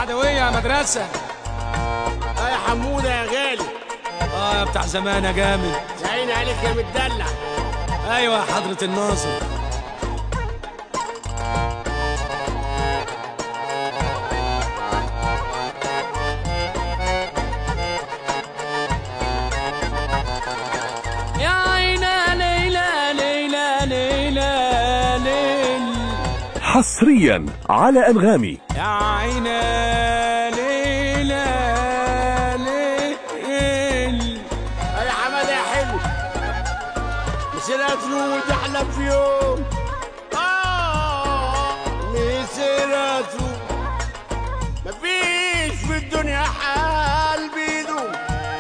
عدوية يا مدرسة اه يا حمودة يا غالي اه يا بتاع زمان يا جامد عيني عليك يا متدلع ايوه يا حضرة الناظر يا عينا ليلى ليلى ليلى ليل حصريا على أنغامي يا عينا ليلى ليل اه يا حمادة يا حلو مسيرة نور احلى في يوم اه مسيرة مفيش في الدنيا حال بيدوم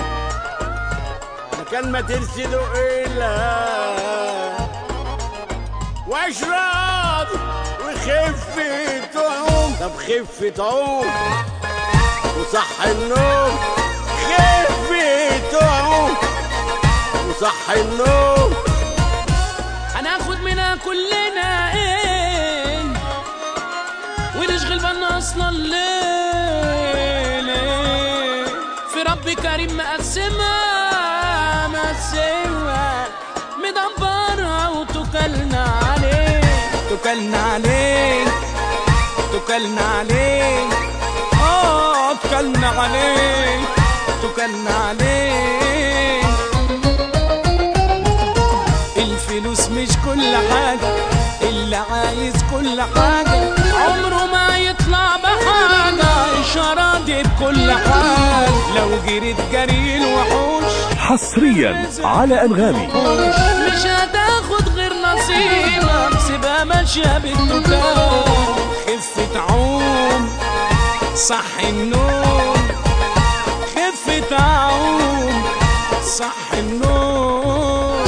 مكان ما ترسلوا الا واش راضي وخفة عوم طب خفة عوم وصح النوم خفة عوم وصح النوم هناخد منها كلنا ايه ونشغل بالنا اصلا ليه ليه في رب كريم مقسمها مقسمها مدبرها وتكلنا عليه تكلنا عليه تكلنا عليه اه تكلنا عليه تكلنا عليه الفلوس مش كل حاجة اللي عايز كل حاجة عمره ما يطلع بحاجة إشارات بكل حال لو جريت جري الوحوش حصريا على أنغامي مش هتاخد غير نصيبك سيبها ماشية بالتكال خفة عوم صح النوم خفة عوم صح النوم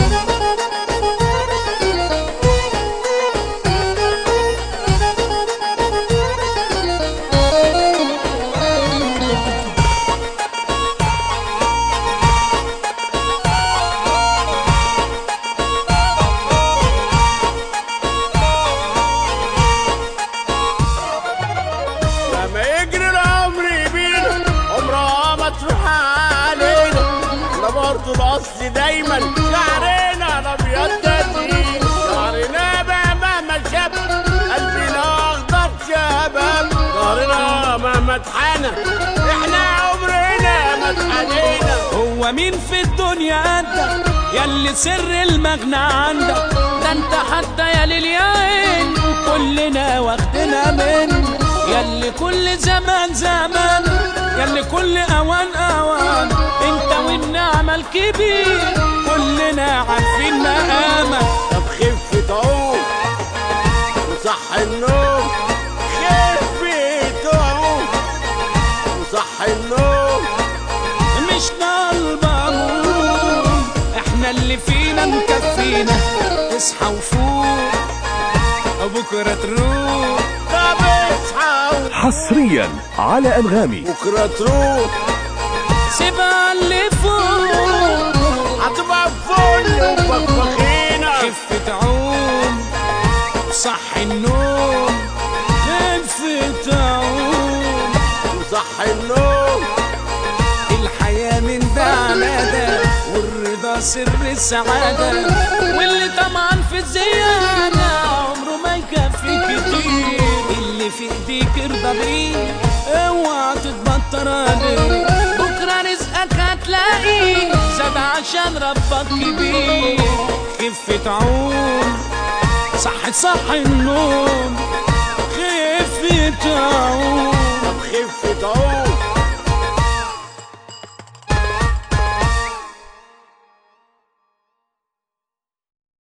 لما يجري العمر بينا عمرها ما تروح علينا احنا برضه الاصل دايما شعرنا الابيض تزين شعرنا بقى مهما شاب قلبنا اخضر شباب ظهرنا مهما اتحنى احنا عمرنا ما اتحنينا هو مين في الدنيا قدك ياللي سر المغنى عندك ده انت حتى يا للياين كلنا واخدنا منك ياللي كل زمان زمان ياللي كل اوان اوان انت والنعمة الكبير كلنا عارفين مقامك طب خفة عوم وصح النوم خفة عوم وصح النوم مش طالبة نوم احنا اللي فينا مكفينا اصحى وفوق بكرة تروح طب اصحى حصريا على أنغامي بكرة تروح سيبها اللي فوق هتبقى فل وفخفخينة خفة عوم صح النوم خفة عوم وصح النوم الحياة من ده على ده والرضا سر السعادة واللي طمعان في الزيادة عمره ما يكفي كتير اللي في ايديك ارضى بيه اوعى تتبطر عليه بكرة رزقك هتلاقيه زاد عشان ربك كبير خفة عون صح صح النوم خفة عون طب خفة عوم